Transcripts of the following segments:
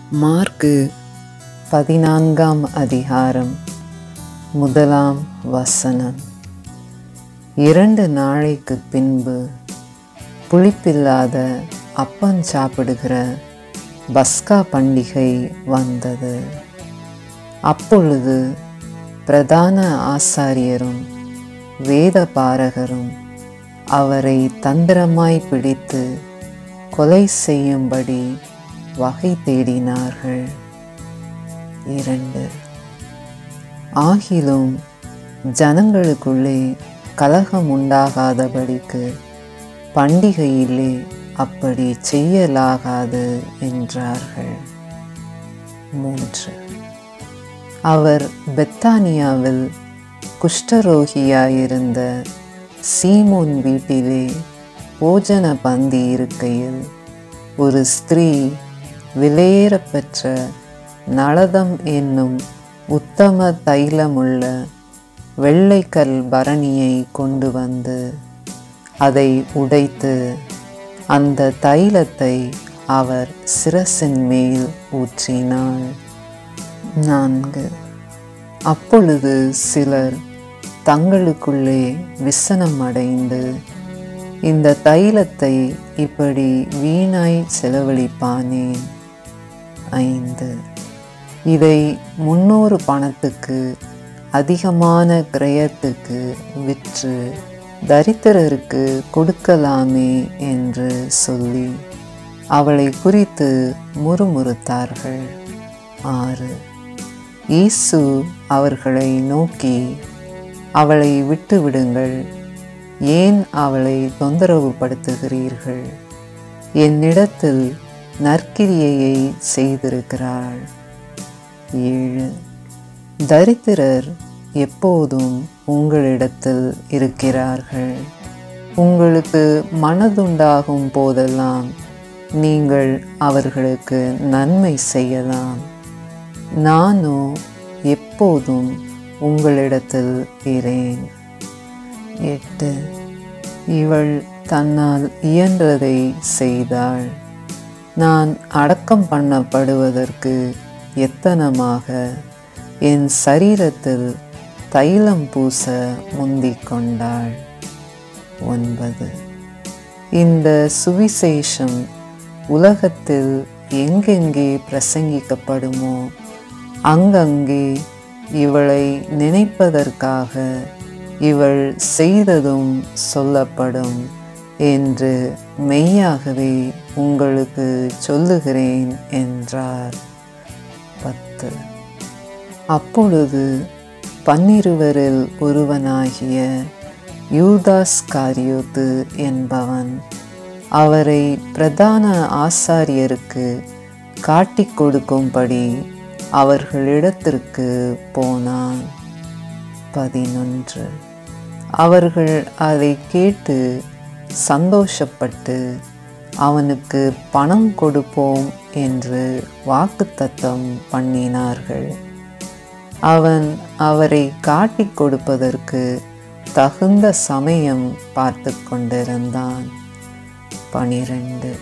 mark பதினான்காம் அதிகாரம் முதலாம் வசனம் இரண்டு நாளைக்கு பின்பு புளிப்பில்லாத அப்பம் சாப்பிடுகிற பஸ்கா பண்டிகை வந்தது அப்பொழுது பிரதான ஆசாரியரும் வேத பாரகரும் அவரை தந்திரமாய் பிடித்து கொலை செய்யும்படி வகை தேடினார்கள் இரண்டு ஆகிலும் ஜனங்களுக்குள்ளே கலகம் உண்டாகாதபடிக்கு பண்டிகையிலே அப்படி செய்யலாகாது என்றார்கள் மூன்று அவர் பெத்தானியாவில் குஷ்டரோகியாயிருந்த சீமோன் வீட்டிலே போஜன பந்தி இருக்கையில் ஒரு ஸ்திரீ விலையேறப்பெற்ற நளதம் என்னும் உத்தம தைலமுள்ள வெள்ளைக்கல் பரணியை கொண்டு வந்து அதை உடைத்து அந்த தைலத்தை அவர் சிரசின் மேல் ஊற்றினாள் நான்கு அப்பொழுது சிலர் தங்களுக்குள்ளே விசனம் அடைந்து இந்த தைலத்தை இப்படி வீணாய் செலவழிப்பானேன் ஐந்து இதை முன்னூறு பணத்துக்கு அதிகமான கிரயத்துக்கு விற்று தரித்திரருக்கு கொடுக்கலாமே என்று சொல்லி அவளை குறித்து முறுமுறுத்தார்கள் ஆறு இயேசு அவர்களை நோக்கி அவளை விட்டு விடுங்கள் ஏன் அவளை தொந்தரவுபடுத்துகிறீர்கள் என்னிடத்தில் நற்கிரியையை செய்திருக்கிறாள் ஏழு தரித்திரர் எப்போதும் உங்களிடத்தில் இருக்கிறார்கள் உங்களுக்கு மனதுண்டாகும் போதெல்லாம் நீங்கள் அவர்களுக்கு நன்மை செய்யலாம் நானோ எப்போதும் உங்களிடத்தில் இரேன் எட்டு இவள் தன்னால் இயன்றதை செய்தாள் நான் அடக்கம் பண்ணப்படுவதற்கு எத்தனமாக என் சரீரத்தில் தைலம் பூச முந்திக் கொண்டாள் ஒன்பது இந்த சுவிசேஷம் உலகத்தில் எங்கெங்கே பிரசங்கிக்கப்படுமோ அங்கங்கே இவளை நினைப்பதற்காக இவள் செய்ததும் சொல்லப்படும் என்று மெய்யாகவே உங்களுக்கு சொல்லுகிறேன் என்றார் பத்து அப்பொழுது பன்னிருவரில் ஒருவனாகிய யூதாஸ் காரியோத்து என்பவன் அவரை பிரதான ஆசாரியருக்கு காட்டிக் கொடுக்கும்படி அவர்களிடத்திற்கு போனான் பதினொன்று அவர்கள் அதை கேட்டு சந்தோஷப்பட்டு அவனுக்கு பணம் கொடுப்போம் என்று வாக்குத்தத்தம் பண்ணினார்கள் அவன் அவரை காட்டிக் கொடுப்பதற்கு தகுந்த சமயம் பார்த்து கொண்டிருந்தான் பனிரெண்டு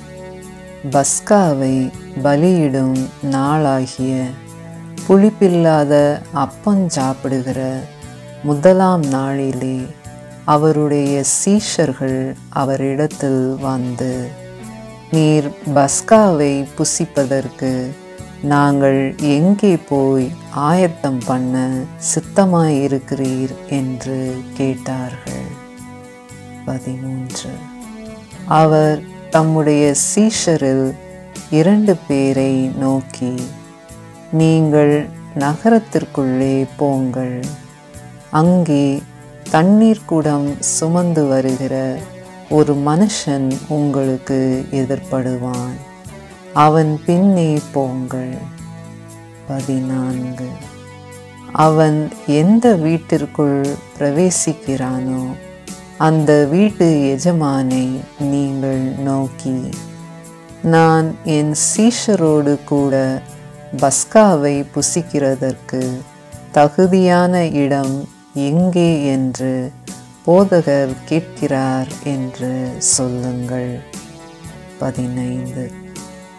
பஸ்காவை பலியிடும் நாளாகிய புளிப்பில்லாத அப்பம் சாப்பிடுகிற முதலாம் நாளிலே அவருடைய சீஷர்கள் அவரிடத்தில் வந்து நீர் பஸ்காவை புசிப்பதற்கு நாங்கள் எங்கே போய் ஆயத்தம் பண்ண சித்தமாயிருக்கிறீர் என்று கேட்டார்கள் பதிமூன்று அவர் தம்முடைய சீஷரில் இரண்டு பேரை நோக்கி நீங்கள் நகரத்திற்குள்ளே போங்கள் அங்கே தண்ணீர் குடம் சுமந்து வருகிற ஒரு மனுஷன் உங்களுக்கு எதிர்ப்படுவான் அவன் பின்னே போங்கள் பதினான்கு அவன் எந்த வீட்டிற்குள் பிரவேசிக்கிறானோ அந்த வீட்டு எஜமானை நீங்கள் நோக்கி நான் என் சீஷரோடு கூட பஸ்காவை புசிக்கிறதற்கு தகுதியான இடம் எங்கே என்று போதகர் கேட்கிறார் என்று சொல்லுங்கள் பதினைந்து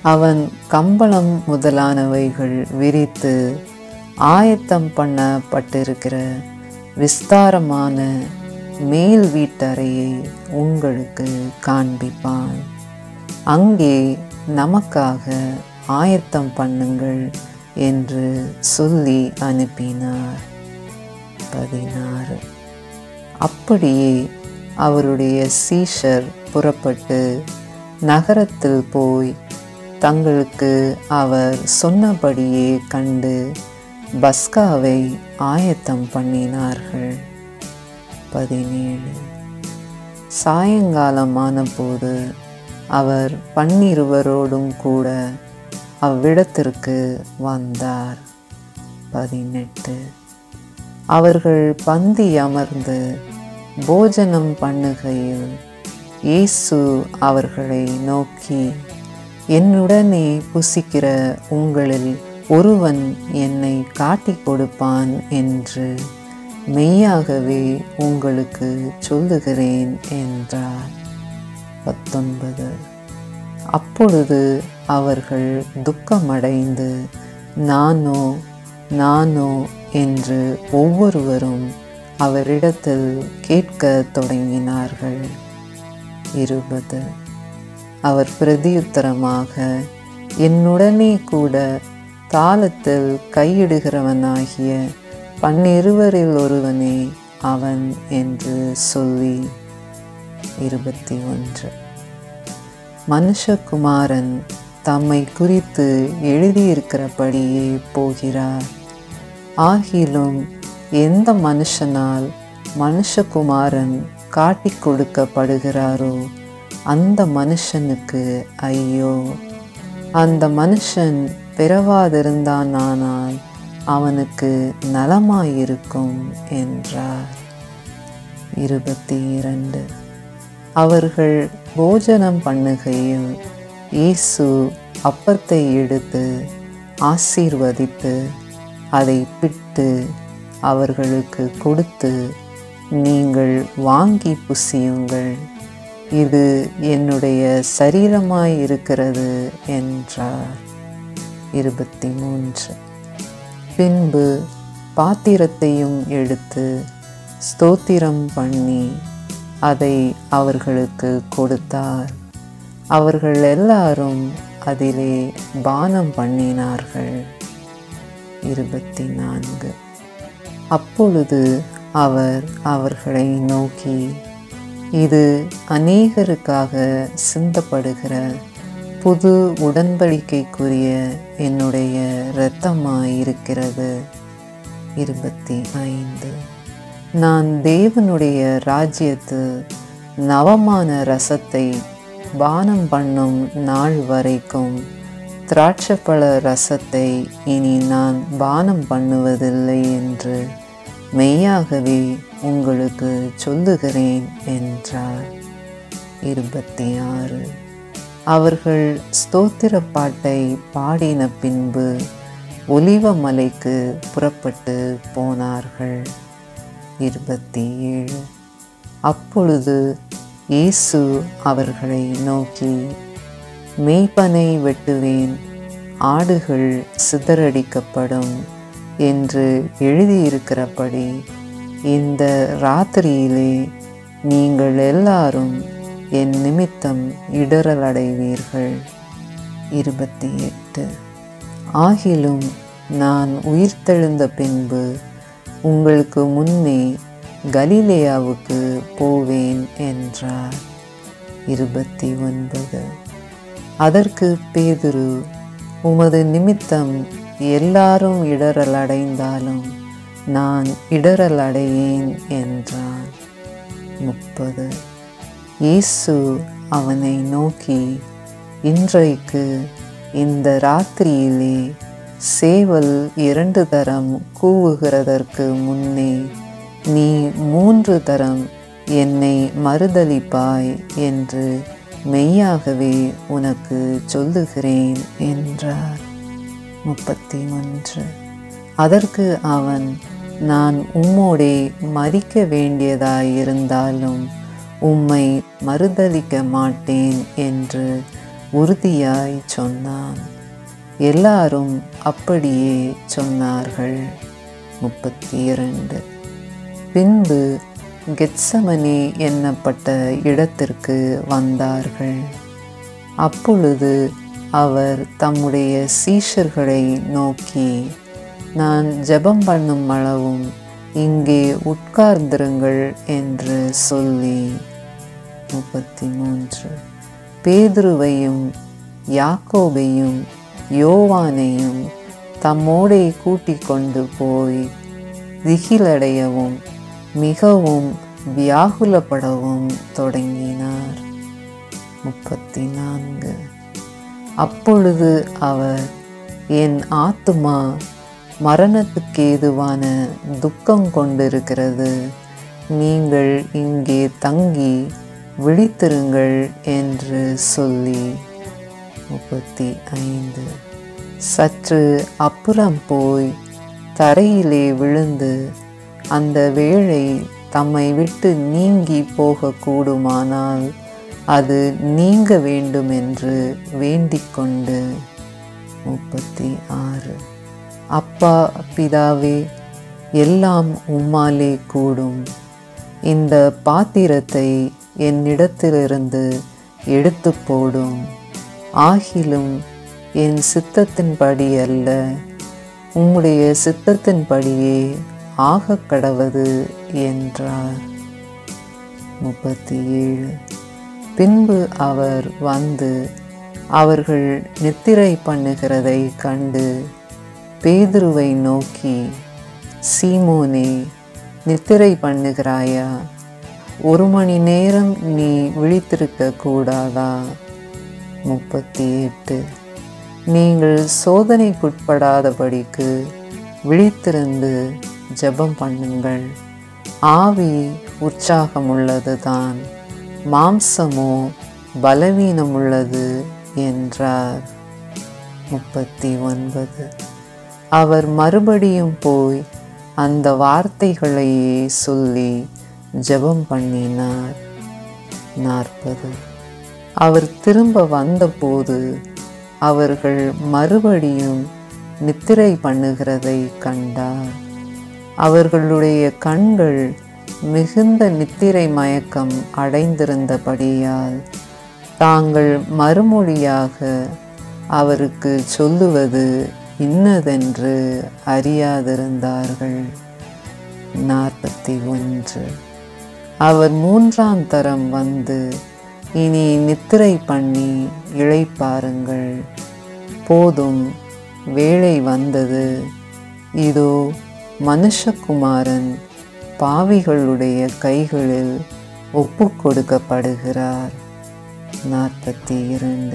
அவன் கம்பளம் முதலானவைகள் விரித்து ஆயத்தம் பண்ணப்பட்டிருக்கிற விஸ்தாரமான மேல் வீட்டறையை உங்களுக்கு காண்பிப்பான் அங்கே நமக்காக ஆயத்தம் பண்ணுங்கள் என்று சொல்லி அனுப்பினார் பதினாறு அப்படியே அவருடைய சீஷர் புறப்பட்டு நகரத்தில் போய் தங்களுக்கு அவர் சொன்னபடியே கண்டு பஸ்காவை ஆயத்தம் பண்ணினார்கள் பதினேழு சாயங்காலமான போது அவர் பன்னிருவரோடும் கூட அவ்விடத்திற்கு வந்தார் பதினெட்டு அவர்கள் பந்தி அமர்ந்து போஜனம் பண்ணுகையில் இயேசு அவர்களை நோக்கி என்னுடனே புசிக்கிற உங்களில் ஒருவன் என்னை காட்டிக் கொடுப்பான் என்று மெய்யாகவே உங்களுக்கு சொல்லுகிறேன் என்றார் பத்தொன்பது அப்பொழுது அவர்கள் துக்கமடைந்து நானோ நானோ என்று ஒவ்வொருவரும் அவரிடத்தில் கேட்கத் தொடங்கினார்கள் இருபது அவர் பிரதியுத்தரமாக என்னுடனே கூட தாளத்தில் கையிடுகிறவனாகிய பன்னிருவரில் ஒருவனே அவன் என்று சொல்லி இருபத்தி ஒன்று மனுஷகுமாரன் தம்மை குறித்து எழுதியிருக்கிறபடியே போகிறார் ஆகிலும் எந்த மனுஷனால் மனுஷகுமாரன் காட்டிக் கொடுக்கப்படுகிறாரோ அந்த மனுஷனுக்கு ஐயோ அந்த மனுஷன் பிறவாதிருந்தானால் அவனுக்கு நலமாயிருக்கும் என்றார் இருபத்தி இரண்டு அவர்கள் போஜனம் பண்ணுகையில் இயேசு அப்பத்தை எடுத்து ஆசீர்வதித்து அதை பிட்டு அவர்களுக்கு கொடுத்து நீங்கள் வாங்கி புசியுங்கள் இது என்னுடைய சரீரமாய் இருக்கிறது என்றார் இருபத்தி மூன்று பின்பு பாத்திரத்தையும் எடுத்து ஸ்தோத்திரம் பண்ணி அதை அவர்களுக்கு கொடுத்தார் அவர்கள் எல்லாரும் அதிலே பானம் பண்ணினார்கள் இருபத்தி நான்கு அப்பொழுது அவர் அவர்களை நோக்கி இது அநேகருக்காக சிந்தப்படுகிற புது உடன்படிக்கைக்குரிய என்னுடைய இரத்தமாயிருக்கிறது இருபத்தி ஐந்து நான் தேவனுடைய ராஜ்யத்து நவமான ரசத்தை பானம் பண்ணும் நாள் வரைக்கும் திராட்சப்பழ ரசத்தை இனி நான் பானம் பண்ணுவதில்லை என்று மெய்யாகவே உங்களுக்கு சொல்லுகிறேன் என்றார் இருபத்தி ஆறு அவர்கள் ஸ்தோத்திர பாட்டை பாடின பின்பு ஒலிவ மலைக்கு புறப்பட்டு போனார்கள் இருபத்தி ஏழு அப்பொழுது இயேசு அவர்களை நோக்கி மேய்ப்பனை வெட்டுவேன் ஆடுகள் சிதறடிக்கப்படும் என்று எழுதியிருக்கிறபடி இந்த ராத்திரியிலே நீங்கள் எல்லாரும் என் நிமித்தம் இடரலடைவீர்கள் இருபத்தி எட்டு ஆகிலும் நான் உயிர்த்தெழுந்த பின்பு உங்களுக்கு முன்னே கலிலேயாவுக்கு போவேன் என்றார் இருபத்தி ஒன்பது அதற்கு பேதுரு உமது நிமித்தம் எல்லாரும் இடரல் அடைந்தாலும் நான் இடரல் அடையேன் என்றான் முப்பது இயேசு அவனை நோக்கி இன்றைக்கு இந்த ராத்திரியிலே சேவல் இரண்டு தரம் கூவுகிறதற்கு முன்னே நீ மூன்று தரம் என்னை மறுதலிப்பாய் என்று மெய்யாகவே உனக்கு சொல்லுகிறேன் என்றார் முப்பத்தி ஒன்று அதற்கு அவன் நான் உம்மோடே மறிக்க வேண்டியதாயிருந்தாலும் உம்மை மறுதலிக்க மாட்டேன் என்று உறுதியாய் சொன்னான் எல்லாரும் அப்படியே சொன்னார்கள் முப்பத்தி இரண்டு பின்பு கெட்சமனி என்னப்பட்ட இடத்திற்கு வந்தார்கள் அப்பொழுது அவர் தம்முடைய சீஷர்களை நோக்கி நான் ஜெபம் பண்ணும் அளவும் இங்கே உட்கார்ந்திருங்கள் என்று சொல்லி முப்பத்தி மூன்று பேதுருவையும் யாக்கோபையும் யோவானையும் தம்மோடே கூட்டிக் கொண்டு போய் திகிலடையவும் மிகவும் வியாகுலப்படவும் தொடங்கினார் முப்பத்தி நான்கு அப்பொழுது அவர் என் ஆத்துமா மரணத்துக்கு ஏதுவான துக்கம் கொண்டிருக்கிறது நீங்கள் இங்கே தங்கி விழித்திருங்கள் என்று சொல்லி முப்பத்தி ஐந்து சற்று அப்புறம் போய் தரையிலே விழுந்து அந்த வேளை தம்மை விட்டு நீங்கி போகக்கூடுமானால் அது நீங்க வேண்டும் என்று வேண்டிக் கொண்டு முப்பத்தி ஆறு அப்பா பிதாவே எல்லாம் உம்மாலே கூடும் இந்த பாத்திரத்தை என்னிடத்திலிருந்து எடுத்து போடும் ஆகிலும் என் சித்தத்தின்படி அல்ல உம்முடைய சித்தத்தின்படியே ஆக கடவது என்றார் முப்பத்தி ஏழு பின்பு அவர் வந்து அவர்கள் நித்திரை பண்ணுகிறதை கண்டு பேதுருவை நோக்கி சீமோனே நித்திரை பண்ணுகிறாயா ஒரு மணி நேரம் நீ விழித்திருக்க கூடாதா முப்பத்தி எட்டு நீங்கள் சோதனைக்குட்படாதபடிக்கு விழித்திருந்து ஜெபம் பண்ணுங்கள் ஆவி உற்சாகமுள்ளது தான் மாம்சமோ பலவீனமுள்ளது என்றார் முப்பத்தி ஒன்பது அவர் மறுபடியும் போய் அந்த வார்த்தைகளையே சொல்லி ஜெபம் பண்ணினார் நாற்பது அவர் திரும்ப வந்தபோது அவர்கள் மறுபடியும் நித்திரை பண்ணுகிறதை கண்டார் அவர்களுடைய கண்கள் மிகுந்த நித்திரை மயக்கம் அடைந்திருந்தபடியால் தாங்கள் மறுமொழியாக அவருக்கு சொல்லுவது இன்னதென்று அறியாதிருந்தார்கள் நாற்பத்தி ஒன்று அவர் மூன்றாம் தரம் வந்து இனி நித்திரை பண்ணி இழைப்பாருங்கள் போதும் வேளை வந்தது இதோ மனுஷகுமாரன் பாவிகளுடைய கைகளில் ஒப்பு கொடுக்கப்படுகிறார் நாற்பத்தி இரண்டு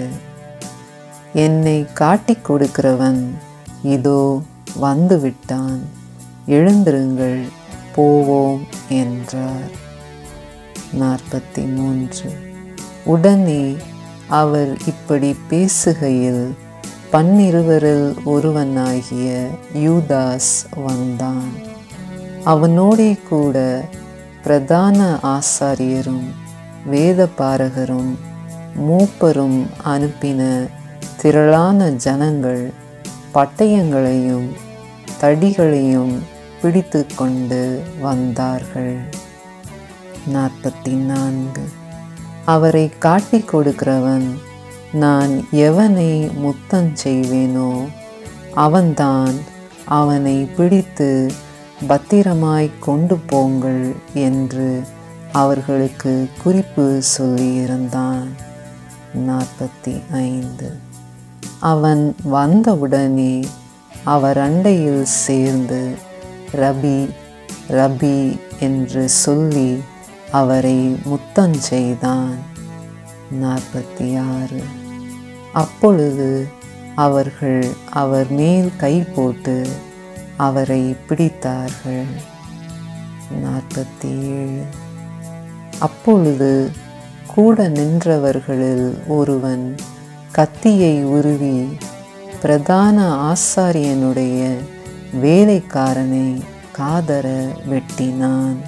என்னை காட்டிக் கொடுக்கிறவன் இதோ வந்துவிட்டான் எழுந்திருங்கள் போவோம் என்றார் நாற்பத்தி மூன்று உடனே அவர் இப்படி பேசுகையில் பன்னிருவரில் ஒருவனாகிய யூதாஸ் வந்தான் அவனோடே கூட பிரதான ஆசாரியரும் வேத பாரகரும் மூப்பரும் அனுப்பின திரளான ஜனங்கள் பட்டயங்களையும் தடிகளையும் பிடித்து கொண்டு வந்தார்கள் நாற்பத்தி நான்கு அவரை காட்டிக் கொடுக்கிறவன் நான் எவனை முத்தம் செய்வேனோ அவன்தான் அவனை பிடித்து பத்திரமாய் கொண்டு போங்கள் என்று அவர்களுக்கு குறிப்பு சொல்லியிருந்தான் நாற்பத்தி ஐந்து அவன் வந்தவுடனே அவர் அண்டையில் சேர்ந்து ரபி ரபி என்று சொல்லி அவரை முத்தம் செய்தான் நாற்பத்தி ஆறு அப்பொழுது அவர்கள் அவர் மேல் கை போட்டு அவரை பிடித்தார்கள் நாற்பத்தி ஏழு அப்பொழுது கூட நின்றவர்களில் ஒருவன் கத்தியை உருவி பிரதான ஆசாரியனுடைய வேலைக்காரனை காதர வெட்டினான்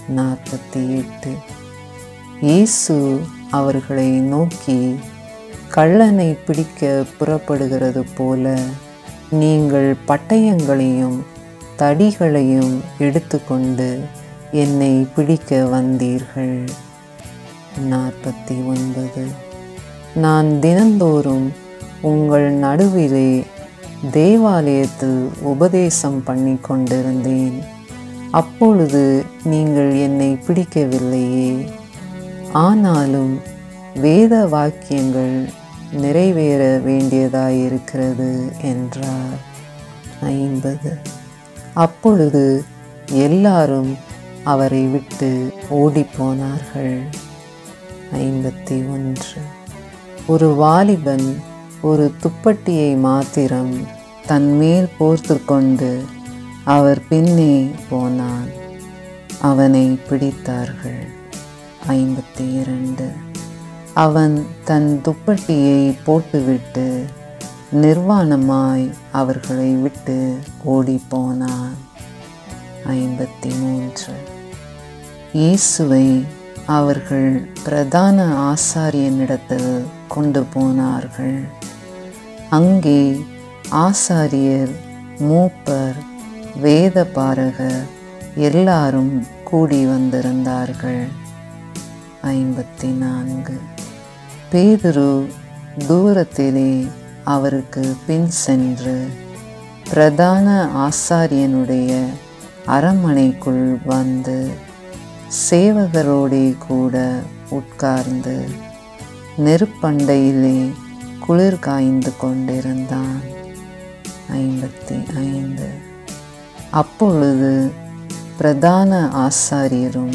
நாற்பத்தி எட்டு இயேசு அவர்களை நோக்கி கள்ளனை பிடிக்க புறப்படுகிறது போல நீங்கள் பட்டயங்களையும் தடிகளையும் எடுத்துக்கொண்டு என்னை பிடிக்க வந்தீர்கள் நாற்பத்தி ஒன்பது நான் தினந்தோறும் உங்கள் நடுவிலே தேவாலயத்தில் உபதேசம் பண்ணி கொண்டிருந்தேன் அப்பொழுது நீங்கள் என்னை பிடிக்கவில்லையே ஆனாலும் வேத வாக்கியங்கள் நிறைவேற வேண்டியதாயிருக்கிறது என்றார் ஐம்பது அப்பொழுது எல்லாரும் அவரை விட்டு ஓடிப்போனார்கள் ஐம்பத்தி ஒன்று ஒரு வாலிபன் ஒரு துப்பட்டியை மாத்திரம் தன் மேல் போர்த்து கொண்டு அவர் பின்னே போனான் அவனை பிடித்தார்கள் ஐம்பத்தி இரண்டு அவன் தன் துப்பட்டியை போட்டுவிட்டு நிர்வாணமாய் அவர்களை விட்டு ஓடிப்போனான் ஐம்பத்தி மூன்று இயேசுவை அவர்கள் பிரதான ஆசாரியனிடத்தில் கொண்டு போனார்கள் அங்கே ஆசாரியர் மூப்பர் வேத பாரகர் எல்லாரும் கூடி வந்திருந்தார்கள் ஐம்பத்தி நான்கு பேதுரு தூரத்திலே அவருக்கு பின் சென்று பிரதான ஆசாரியனுடைய அரண்மனைக்குள் வந்து சேவகரோடே கூட உட்கார்ந்து நெருப்பண்டையிலே குளிர் காய்ந்து கொண்டிருந்தான் ஐம்பத்தி ஐந்து அப்பொழுது பிரதான ஆசாரியரும்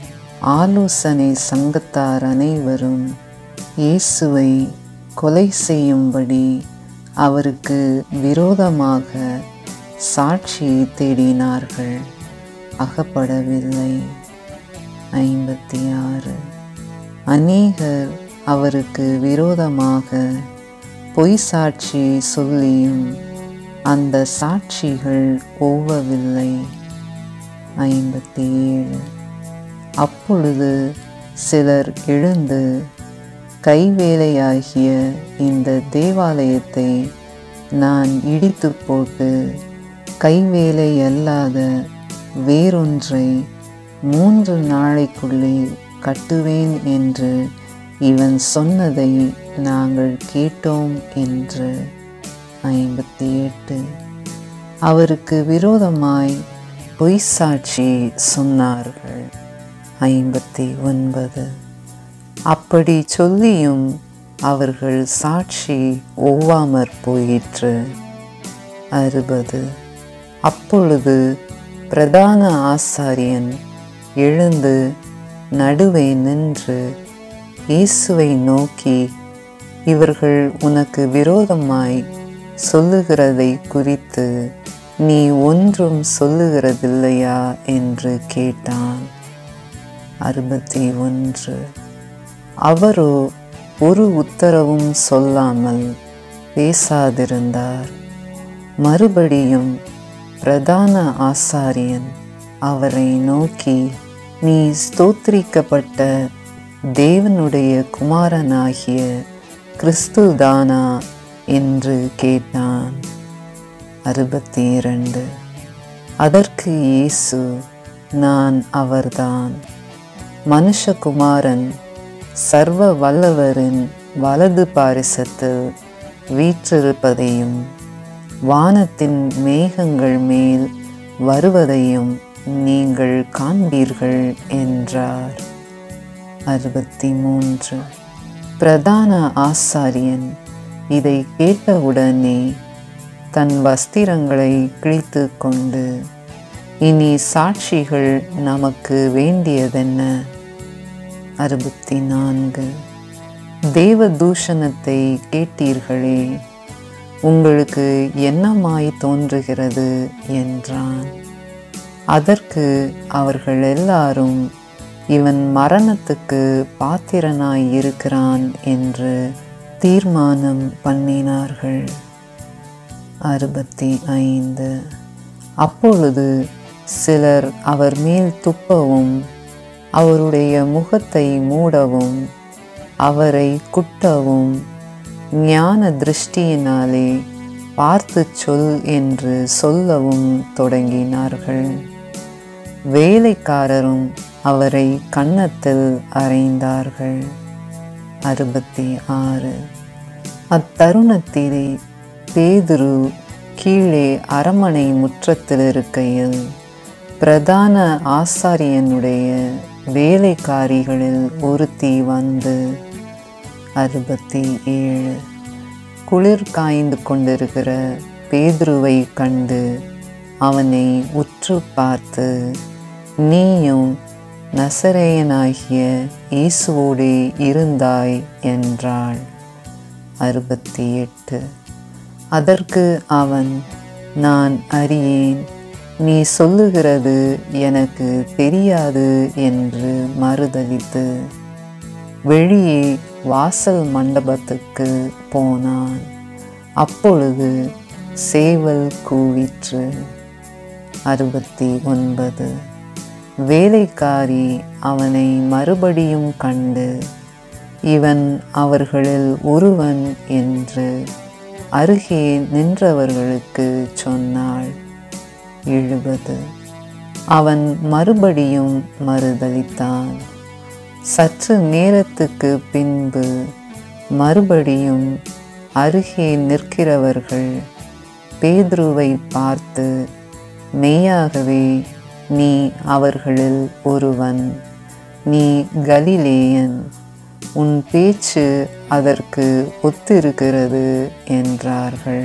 ஆலோசனை சங்கத்தார் அனைவரும் இயேசுவை கொலை செய்யும்படி அவருக்கு விரோதமாக சாட்சியை தேடினார்கள் அகப்படவில்லை ஐம்பத்தி ஆறு அநேகர் அவருக்கு விரோதமாக பொய் சாட்சி சொல்லியும் அந்த சாட்சிகள் ஓவவில்லை ஐம்பத்தி ஏழு அப்பொழுது சிலர் எழுந்து கைவேலையாகிய இந்த தேவாலயத்தை நான் இடித்து போட்டு கைவேலை அல்லாத வேறொன்றை மூன்று நாளைக்குள்ளே கட்டுவேன் என்று இவன் சொன்னதை நாங்கள் கேட்டோம் என்று ஐம்பத்தி எட்டு அவருக்கு விரோதமாய் பொய் சாட்சி சொன்னார்கள் ஐம்பத்தி ஒன்பது அப்படி சொல்லியும் அவர்கள் சாட்சி ஒவ்வாமற் போயிற்று அறுபது அப்பொழுது பிரதான ஆசாரியன் எழுந்து நடுவே நின்று இயேசுவை நோக்கி இவர்கள் உனக்கு விரோதமாய் சொல்லுகிறதை குறித்து நீ ஒன்றும் சொல்லுகிறதில்லையா என்று கேட்டான் அறுபத்தி ஒன்று அவரோ ஒரு உத்தரவும் சொல்லாமல் பேசாதிருந்தார் மறுபடியும் பிரதான ஆசாரியன் அவரை நோக்கி நீ ஸ்தோத்திரிக்கப்பட்ட தேவனுடைய குமாரனாகிய கிறிஸ்துதானா என்று கேட்டான் அறுபத்தி இரண்டு அதற்கு இயேசு நான் அவர்தான் மனுஷகுமாரன் சர்வ வல்லவரின் வலது பாரிசத்தில் வீற்றிருப்பதையும் வானத்தின் மேகங்கள் மேல் வருவதையும் நீங்கள் காண்பீர்கள் என்றார் அறுபத்தி மூன்று பிரதான ஆசாரியன் இதை கேட்டவுடனே தன் வஸ்திரங்களை கிழித்து கொண்டு இனி சாட்சிகள் நமக்கு வேண்டியதென்ன அறுபத்தி நான்கு தேவ தூஷணத்தை கேட்டீர்களே உங்களுக்கு என்னமாய் தோன்றுகிறது என்றான் அதற்கு அவர்கள் எல்லாரும் இவன் மரணத்துக்கு பாத்திரனாய் இருக்கிறான் என்று தீர்மானம் பண்ணினார்கள் அறுபத்தி ஐந்து அப்பொழுது சிலர் அவர் மேல் துப்பவும் அவருடைய முகத்தை மூடவும் அவரை குட்டவும் ஞான திருஷ்டியினாலே பார்த்து சொல் என்று சொல்லவும் தொடங்கினார்கள் வேலைக்காரரும் அவரை கன்னத்தில் அறைந்தார்கள் அறுபத்தி ஆறு அத்தருணத்திலே பேதுரு கீழே அரமனை முற்றத்தில் இருக்கையில் பிரதான ஆசாரியனுடைய வேலைக்காரிகளில் ஒருத்தி வந்து அறுபத்தி ஏழு குளிர் காய்ந்து கொண்டிருக்கிற பேதுருவை கண்டு அவனை உற்று பார்த்து நீயும் நசரேயனாகிய இயேசுவோடே இருந்தாய் என்றாள் அறுபத்தி எட்டு அதற்கு அவன் நான் அறியேன் நீ சொல்லுகிறது எனக்கு தெரியாது என்று மறுதலித்து வெளியே வாசல் மண்டபத்துக்கு போனான் அப்பொழுது சேவல் கூவிற்று அறுபத்தி ஒன்பது வேலைக்காரி அவனை மறுபடியும் கண்டு இவன் அவர்களில் ஒருவன் என்று அருகே நின்றவர்களுக்கு சொன்னாள் எழுபது அவன் மறுபடியும் மறுதளித்தான் சற்று நேரத்துக்கு பின்பு மறுபடியும் அருகே நிற்கிறவர்கள் பேதுருவை பார்த்து மெய்யாகவே நீ அவர்களில் ஒருவன் நீ கலிலேயன் உன் பேச்சு அதற்கு ஒத்திருக்கிறது என்றார்கள்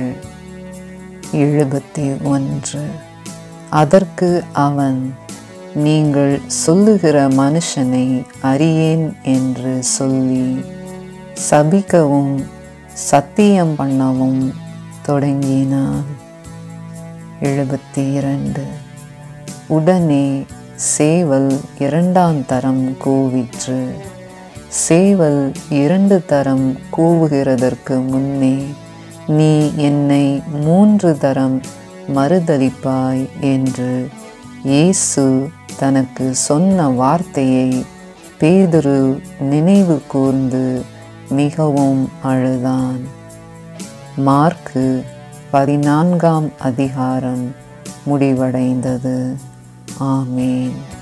எழுபத்தி ஒன்று அதற்கு அவன் நீங்கள் சொல்லுகிற மனுஷனை அறியேன் என்று சொல்லி சபிக்கவும் சத்தியம் பண்ணவும் தொடங்கினான் எழுபத்தி இரண்டு உடனே சேவல் இரண்டாம் தரம் கூவிற்று சேவல் இரண்டு தரம் கூவுகிறதற்கு முன்னே நீ என்னை மூன்று தரம் மறுதலிப்பாய் என்று இயேசு தனக்கு சொன்ன வார்த்தையை பேதுரு நினைவு கூர்ந்து மிகவும் அழுதான் மார்க்கு பதினான்காம் அதிகாரம் முடிவடைந்தது ஆமேன்